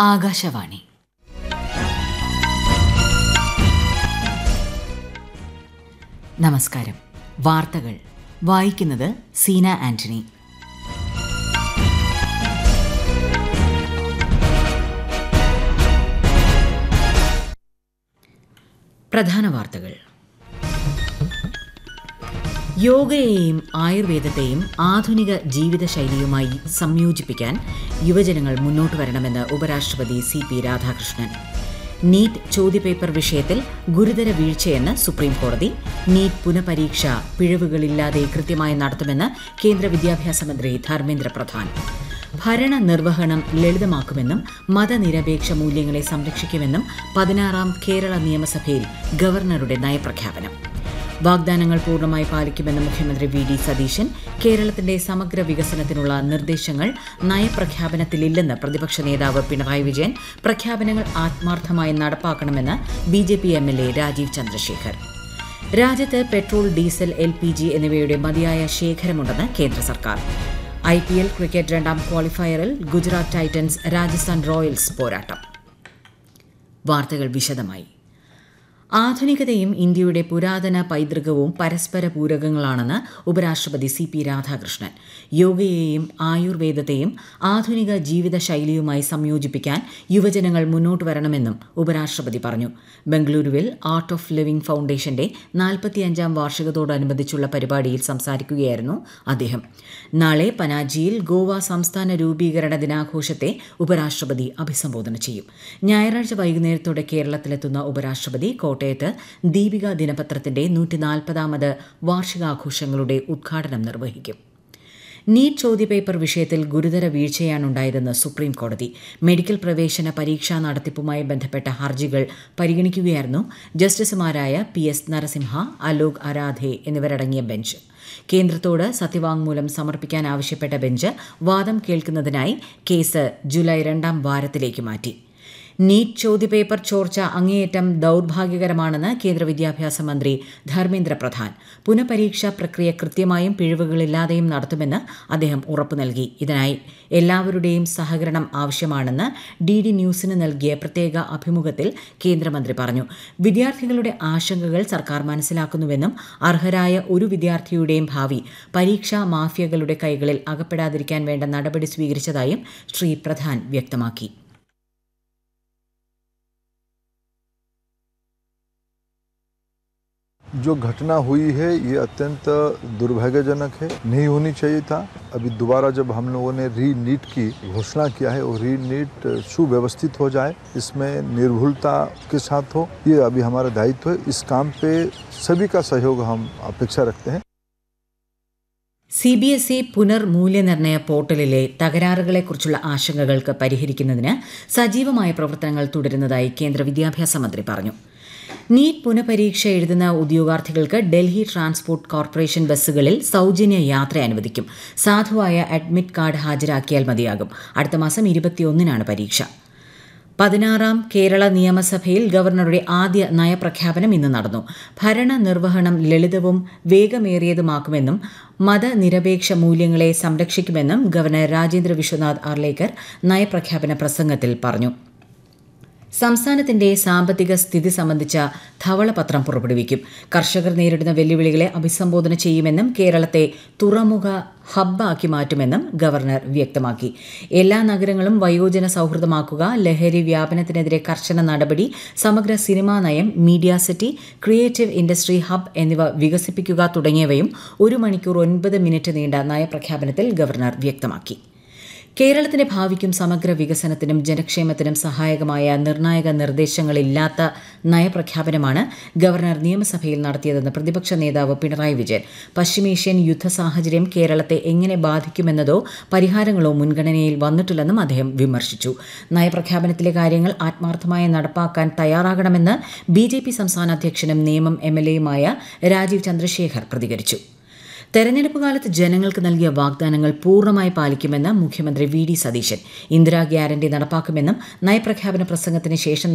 ആകാശവാണി നമസ്കാരം വാർത്തകൾ വായിക്കുന്നത് സീന ആന്റണി പ്രധാന വാർത്തകൾ യോഗയെയും ആയുർവേദത്തെയും ആധുനിക ജീവിതശൈലിയുമായി സംയോജിപ്പിക്കാൻ യുവജനങ്ങൾ മുന്നോട്ട് വരണമെന്ന് ഉപരാഷ്ട്രപതി സി പി രാധാകൃഷ്ണൻ നീറ്റ് ചോദ്യപേപ്പർ വിഷയത്തിൽ ഗുരുതര വീഴ്ചയെന്ന് സുപ്രീം കോടതി നീറ്റ് പുനഃപരീക്ഷ പിഴവുകളില്ലാതെ കൃത്യമായി നടത്തുമെന്ന് കേന്ദ്ര വിദ്യാഭ്യാസ മന്ത്രി ധർമ്മേന്ദ്ര പ്രധാൻ ഭരണ നിർവഹണം ലളിതമാക്കുമെന്നും മതനിരപേക്ഷ മൂല്യങ്ങളെ സംരക്ഷിക്കുമെന്നും പതിനാറാം കേരള നിയമസഭയിൽ ഗവർണറുടെ നയപ്രഖ്യാപനം വാഗ്ദാനങ്ങൾ പൂർണ്ണമായി പാലിക്കുമെന്ന് മുഖ്യമന്ത്രി വി ഡി സതീശൻ കേരളത്തിന്റെ സമഗ്ര വികസനത്തിനുള്ള നിർദ്ദേശങ്ങൾ നയപ്രഖ്യാപനത്തിലില്ലെന്ന് പ്രതിപക്ഷ നേതാവ് പിണറായി വിജയൻ പ്രഖ്യാപനങ്ങൾ ആത്മാർത്ഥമായി നടപ്പാക്കണമെന്ന് B J P M L A Rajeev Chandrasekhar രാജ്യത്ത് petrol diesel L P G എന്നിവയുടെ മതിയായ ശേഖരമുണ്ടെന്ന് കേന്ദ്ര സർക്കാർ ഐ പി എൽ ക്രിക്കറ്റ് രണ്ടാം ക്വാളിഫയറിൽ ഗുജറാത്ത് ടൈറ്റൻസ് രാജസ്ഥാൻ റോയൽസ് പോരാട്ടം വാർത്തകൾ വിശദമായി ആധുനികതയും ഇന്ത്യയുടെ പുരാതന പൈതൃകവും പരസ്പര പൂരകങ്ങളാണെന്ന് ഉപരാഷ്ട്രപതി സി പി രാധാകൃഷ്ണൻ യോഗയെയും ആയുർവേദത്തെയും ആധുനിക ജീവിതശൈലിയുമായി സംയോജിപ്പിക്കാൻ യുവജനങ്ങൾ മുന്നോട്ട് വരണമെന്നും ഉപരാഷ്ട്രപതി പറഞ്ഞു ബംഗളൂരുവിൽ ആർട്ട് ഓഫ് ലിവിംഗ് ഫൗണ്ടേഷന്റെ നാൽപ്പത്തിയഞ്ചാം വാർഷികത്തോടനുബന്ധിച്ചുള്ള പരിപാടിയിൽ സംസാരിക്കുകയായിരുന്നു അദ്ദേഹം നാളെ പനാജിയിൽ ഗോവ സംസ്ഥാന രൂപീകരണ ദിനാഘോഷത്തെ ഉപരാഷ്ട്രപതി അഭിസംബോധന ചെയ്യും ഞായറാഴ്ച വൈകുന്നേരത്തോടെ കേരളത്തിലെത്തുന്ന ഉപരാഷ്ട്രപതി കോട്ടയത്ത് ദീപിക ദിനപത്രത്തിന്റെ നൂറ്റി നാൽപ്പതാമത് വാർഷികാഘോഷങ്ങളുടെ ഉദ്ഘാടനം നിർവഹിക്കും നീറ്റ് ചോദ്യപേപ്പർ വിഷയത്തിൽ ഗുരുതര വീഴ്ചയാണുണ്ടായതെന്ന് സുപ്രീം കോടതി മെഡിക്കൽ പ്രവേശന പരീക്ഷാ നടത്തിപ്പുമായി ബന്ധപ്പെട്ട ഹർജികൾ പരിഗണിക്കുകയായിരുന്നു ജസ്റ്റിസുമാരായ പി എസ് നരസിംഹ അലോക് അരാധെ എന്നിവരടങ്ങിയ ബെഞ്ച് കേന്ദ്രത്തോട് സത്യവാങ്മൂലം സമർപ്പിക്കാൻ ആവശ്യപ്പെട്ട ബെഞ്ച് വാദം കേൾക്കുന്നതിനായി കേസ് ജൂലൈ രണ്ടാം വാരത്തിലേക്ക് മാറ്റി നീറ്റ് ചോദ്യപേപ്പർ ചോർച്ച അങ്ങേയറ്റം ദൌർഭാഗ്യകരമാണെന്ന് കേന്ദ്ര വിദ്യാഭ്യാസ മന്ത്രി ധർമ്മേന്ദ്ര പ്രധാൻ പുനഃപരീക്ഷാ പ്രക്രിയ കൃത്യമായും പിഴവുകളില്ലാതെയും നടത്തുമെന്ന് അദ്ദേഹം ഉറപ്പു നൽകി ഇതിനായി എല്ലാവരുടെയും സഹകരണം ആവശ്യമാണെന്ന് ഡി ഡി ന്യൂസിന് നൽകിയ പ്രത്യേക അഭിമുഖത്തിൽ കേന്ദ്രമന്ത്രി പറഞ്ഞു വിദ്യാർത്ഥികളുടെ ആശങ്കകൾ സർക്കാർ മനസ്സിലാക്കുന്നുവെന്നും അർഹരായ ഒരു വിദ്യാർത്ഥിയുടെയും ഭാവി പരീക്ഷാ മാഫിയകളുടെ കൈകളിൽ അകപ്പെടാതിരിക്കാൻ വേണ്ട നടപടി സ്വീകരിച്ചതായും ശ്രീ പ്രധാൻ വ്യക്തമാക്കി जो घटना हुई है ये अत्यंत दुर्भाग्यजनक है नहीं होनी चाहिए था अभी दोबारा जब हम लोगों ने री नीट की घोषणा किया है और री नीट सुव्यवस्थित हो जाए इसमें निर्भुलता के साथ हो ये अभी हमारा दायित्व है इस काम पे सभी का सहयोग हम अपेक्षा रखते हैं സി ബി എസ് ഇ പുനർമൂല്യനിർണ്ണയ പോർട്ടലിലെ തകരാറുകളെക്കുറിച്ചുള്ള ആശങ്കകൾക്ക് പരിഹരിക്കുന്നതിന് സജീവമായ പ്രവർത്തനങ്ങൾ തുടരുന്നതായി കേന്ദ്ര വിദ്യാഭ്യാസ മന്ത്രി പറഞ്ഞു നീറ്റ് പുനഃപരീക്ഷ എഴുതുന്ന ഉദ്യോഗാർത്ഥികൾക്ക് ഡൽഹി ട്രാൻസ്പോർട്ട് കോർപ്പറേഷൻ ബസ്സുകളിൽ സൗജന്യ യാത്ര അനുവദിക്കും സാധുവായ അഡ്മിറ്റ് കാർഡ് ഹാജരാക്കിയാൽ മതിയാകും അടുത്ത മാസം ഇരുപത്തിയൊന്നിനാണ് പരീക്ഷ പതിനാറാം കേരള നിയമസഭയിൽ ഗവർണറുടെ ആദ്യ നയപ്രഖ്യാപനം ഇന്ന് നടന്നു ഭരണ നിർവഹണം ലളിതവും വേഗമേറിയതുമാക്കുമെന്നും മതനിരപേക്ഷ മൂല്യങ്ങളെ സംരക്ഷിക്കുമെന്നും ഗവർണർ രാജേന്ദ്ര വിശ്വനാഥ് അർലേക്കർ നയപ്രഖ്യാപന പ്രസംഗത്തിൽ പറഞ്ഞു സംസ്ഥാനത്തിന്റെ സാമ്പത്തിക സ്ഥിതി സംബന്ധിച്ച ധവളപത്രം പുറപ്പെടുവിക്കും കർഷകർ നേരിടുന്ന വെല്ലുവിളികളെ അഭിസംബോധന ചെയ്യുമെന്നും കേരളത്തെ തുറമുഖ ഹബ്ബാക്കി മാറ്റുമെന്നും ഗവർണർ വ്യക്തമാക്കി എല്ലാ നഗരങ്ങളും വയോജന സൗഹൃദമാക്കുക ലഹരി വ്യാപനത്തിനെതിരെ കർശന നടപടി സമഗ്ര സിനിമാ നയം media city creative industry hub എന്നിവ വികസിപ്പിക്കുക തുടങ്ങിയവയും ഒരു മണിക്കൂർ ഒൻപത് മിനിറ്റ് നീണ്ട നയപ്രഖ്യാപനത്തിൽ ഗവർണർ വ്യക്തമാക്കി കേരളത്തിന്റെ ഭാവിക്കും സമഗ്ര വികസനത്തിനും ജനക്ഷേമത്തിനും സഹായകമായ നിർണായക നിർദ്ദേശങ്ങളില്ലാത്ത നയപ്രഖ്യാപനമാണ് ഗവർണർ നിയമസഭയിൽ നടത്തിയതെന്ന് പ്രതിപക്ഷ നേതാവ് പിണറായി വിജയൻ പശ്ചിമേഷ്യൻ യുദ്ധ സാഹചര്യം കേരളത്തെ എങ്ങനെ ബാധിക്കുമെന്നതോ പരിഹാരങ്ങളോ മുൻഗണനയിൽ വന്നിട്ടില്ലെന്നും അദ്ദേഹം വിമർശിച്ചു നയപ്രഖ്യാപനത്തിലെ കാര്യങ്ങൾ ആത്മാർത്ഥമായി നടപ്പാക്കാൻ തയ്യാറാകണമെന്ന് ബി സംസ്ഥാന അധ്യക്ഷനും നിയമം എം എൽ എയുമായ രാജീവ് ചന്ദ്രശേഖർ പ്രതികരിച്ചു തെരഞ്ഞെടുപ്പ് കാലത്ത് ജനങ്ങൾക്ക് നൽകിയ വാഗ്ദാനങ്ങൾ പൂർണ്ണമായി പാലിക്കുമെന്ന് മുഖ്യമന്ത്രി V D Satheesan Indira guarantee നടപ്പാക്കുമെന്നും നയപ്രഖ്യാപന പ്രസംഗത്തിന് ശേഷം